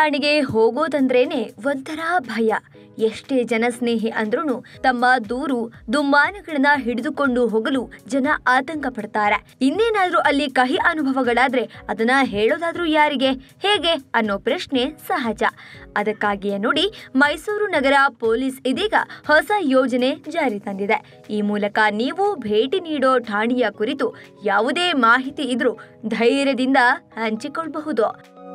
ಠಾಣೆಗೆ ಹೋಗೋದಂದ್ರೇನೆ ಒಂಥರ ಭಯ ಎಷ್ಟೇ ಜನಸ್ನೇಹಿ ಅಂದ್ರೂ ತಮ್ಮ ದೂರು ದುಮ್ಮಾನಗಳನ್ನ ಹಿಡಿದುಕೊಂಡು ಹೋಗಲು ಜನ ಆತಂಕ ಪಡ್ತಾರೆ ಇನ್ನೇನಾದ್ರೂ ಅಲ್ಲಿ ಕಹಿ ಅನುಭವಗಳಾದ್ರೆ ಅದನ್ನ ಹೇಳೋದಾದ್ರೂ ಯಾರಿಗೆ ಹೇಗೆ ಅನ್ನೋ ಪ್ರಶ್ನೆ ಸಹಜ ಅದಕ್ಕಾಗಿಯೇ ನೋಡಿ ಮೈಸೂರು ನಗರ ಪೊಲೀಸ್ ಇದೀಗ ಹೊಸ ಯೋಜನೆ ಜಾರಿ ತಂದಿದೆ ಈ ಮೂಲಕ ನೀವು ಭೇಟಿ ನೀಡೋ ಠಾಣೆಯ ಕುರಿತು ಯಾವುದೇ ಮಾಹಿತಿ ಇದ್ರೂ ಧೈರ್ಯದಿಂದ ಹಂಚಿಕೊಳ್ಳಬಹುದು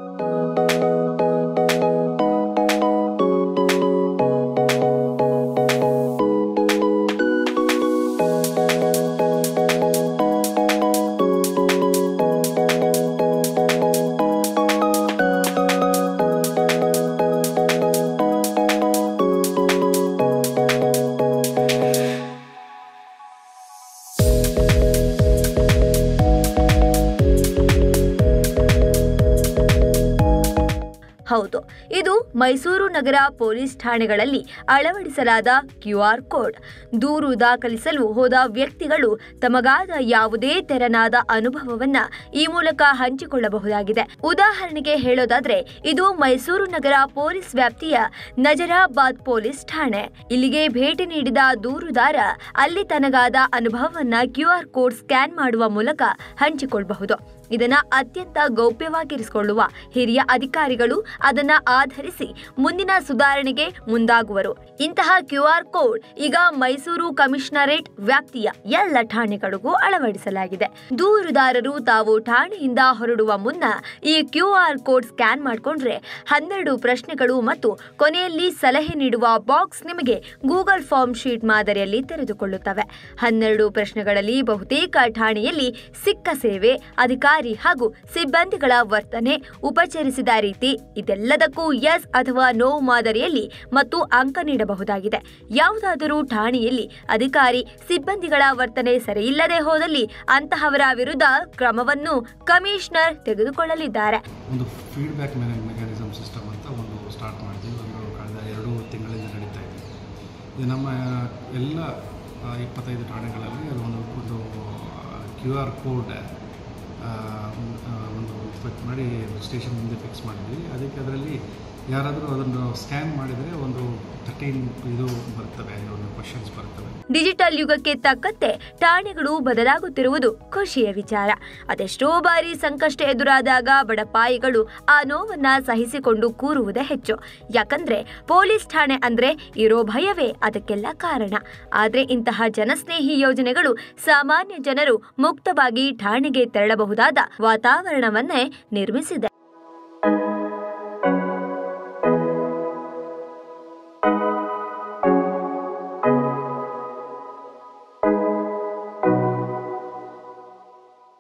ಹೌದು ಇದು ಮೈಸೂರು ನಗರ ಪೊಲೀಸ್ ಠಾಣೆಗಳಲ್ಲಿ ಅಳವಡಿಸಲಾದ ಕ್ಯೂ ಆರ್ ಕೋಡ್ ದೂರು ದಾಖಲಿಸಲು ಹೋದ ವ್ಯಕ್ತಿಗಳು ತಮಗಾದ ಯಾವುದೇ ತೆರನಾದ ಅನುಭವವನ್ನ ಈ ಮೂಲಕ ಹಂಚಿಕೊಳ್ಳಬಹುದಾಗಿದೆ ಉದಾಹರಣೆಗೆ ಹೇಳೋದಾದ್ರೆ ಇದು ಮೈಸೂರು ನಗರ ಪೊಲೀಸ್ ವ್ಯಾಪ್ತಿಯ ನಜರಾಬಾದ್ ಪೊಲೀಸ್ ಠಾಣೆ ಇಲ್ಲಿಗೆ ಭೇಟಿ ನೀಡಿದ ದೂರುದಾರ ಅಲ್ಲಿ ತನಗಾದ ಅನುಭವವನ್ನ ಕ್ಯೂ ಆರ್ ಕೋಡ್ ಸ್ಕ್ಯಾನ್ ಮಾಡುವ ಮೂಲಕ ಹಂಚಿಕೊಳ್ಳಬಹುದು ಇದನ್ನ ಅತ್ಯಂತ ಗೌಪ್ಯವಾಗಿರಿಸಿಕೊಳ್ಳುವ ಹಿರಿಯ ಅಧಿಕಾರಿಗಳು ಅದನ್ನ ಆಧರಿಸಿ ಮುಂದಿನ ಸುಧಾರಣೆಗೆ ಮುಂದಾಗುವರು ಇಂತಹ ಕ್ಯೂ ಆರ್ ಕೋಡ್ ಈಗ ಮೈಸೂರು ಕಮಿಷನರೇಟ್ ವ್ಯಾಪ್ತಿಯ ಎಲ್ಲ ಠಾಣೆಗಳಿಗೂ ಅಳವಡಿಸಲಾಗಿದೆ ದೂರುದಾರರು ತಾವು ಠಾಣೆಯಿಂದ ಹೊರಡುವ ಮುನ್ನ ಈ ಕ್ಯೂ ಆರ್ ಕೋಡ್ ಸ್ಕ್ಯಾನ್ ಮಾಡಿಕೊಂಡ್ರೆ ಹನ್ನೆರಡು ಪ್ರಶ್ನೆಗಳು ಮತ್ತು ಕೊನೆಯಲ್ಲಿ ಸಲಹೆ ನೀಡುವ ಬಾಕ್ಸ್ ನಿಮಗೆ ಗೂಗಲ್ ಫಾರ್ಮ್ ಶೀಟ್ ಮಾದರಿಯಲ್ಲಿ ತೆರೆದುಕೊಳ್ಳುತ್ತವೆ ಹನ್ನೆರಡು ಪ್ರಶ್ನೆಗಳಲ್ಲಿ ಬಹುತೇಕ ಠಾಣೆಯಲ್ಲಿ ಸಿಕ್ಕ ಸೇವೆ ಅಧಿಕಾರಿ ಹಾಗೂ ಸಿಬ್ಬಂದಿಗಳ ವರ್ತನೆ ಉಪಚರಿಸಿದ ರೀತಿ ಇದೆಲ್ಲದಕ್ಕೂ ಎಸ್ ಅಥವಾ ನೋ ಮಾದರಿಯಲ್ಲಿ ಮತ್ತು ಅಂಕ ನೀಡಬಹುದಾಗಿದೆ ಯಾವುದಾದರೂ ಠಾಣೆಯಲ್ಲಿ ಅಧಿಕಾರಿ ಸಿಬ್ಬಂದಿಗಳ ವರ್ತನೆ ಸರಿಯಿಲ್ಲದೆ ಹೋದಲ್ಲಿ ಅಂತಹವರ ವಿರುದ್ಧ ಕ್ರಮವನ್ನು ಕಮಿಷನರ್ ತೆಗೆದುಕೊಳ್ಳಲಿದ್ದಾರೆ ಒಂದು ಫೀಡ್ಬ್ಯಾಕ್ ಮೆಕ್ಯಾನಿಸಮ್ ಸಿಸ್ಟಮ್ ಅಂತ ಒಂದು ಸ್ಟಾರ್ಟ್ ಮಾಡಿದ್ವಿ ಒಂದು ಕಳೆದ ಎರಡು ತಿಂಗಳಿಂದ ನಡೀತಾ ಇದೆ ಇದು ನಮ್ಮ ಎಲ್ಲ ಆ, ಇಪ್ಪತ್ತೈದು ಠಾಣೆಗಳಲ್ಲಿ ಅದು ಒಂದು ಒಂದು ಕ್ಯೂ ಆರ್ ಕೋಡ್ ಒಂದು ಫಿಟ್ ಮಾಡಿ ಸ್ಟೇಷನ್ ಮುಂದೆ ಫಿಕ್ಸ್ ಮಾಡಿದ್ವಿ ಅದಕ್ಕೆ ಅದರಲ್ಲಿ ಯಾರಾದರೂ ಅದನ್ನು ಸ್ಕ್ಯಾನ್ ಮಾಡಿದರೆ ಒಂದು ಥರ್ಟೀನ್ ಇದು ಬರ್ತವೆ ಒಂದು ಕ್ವಶನ್ಸ್ ಬರ್ತವೆ ಡಿಜಿಟಲ್ ಯುಗಕ್ಕೆ ತಕ್ಕಂತೆ ಠಾಣೆಗಳು ಬದಲಾಗುತ್ತಿರುವುದು ಖುಷಿಯ ವಿಚಾರ ಅದೆಷ್ಟೋ ಬಾರಿ ಸಂಕಷ್ಟ ಎದುರಾದಾಗ ಬಡಪಾಯಿಗಳು ಆ ನೋವನ್ನ ಸಹಿಸಿಕೊಂಡು ಕೂರುವುದೇ ಹೆಚ್ಚು ಯಾಕಂದ್ರೆ ಪೊಲೀಸ್ ಠಾಣೆ ಅಂದ್ರೆ ಇರೋ ಭಯವೇ ಅದಕ್ಕೆಲ್ಲ ಕಾರಣ ಆದ್ರೆ ಇಂತಹ ಜನಸ್ನೇಹಿ ಯೋಜನೆಗಳು ಸಾಮಾನ್ಯ ಜನರು ಮುಕ್ತವಾಗಿ ಠಾಣೆಗೆ ತೆರಳಬಹುದಾದ ವಾತಾವರಣವನ್ನೇ ನಿರ್ಮಿಸಿದೆ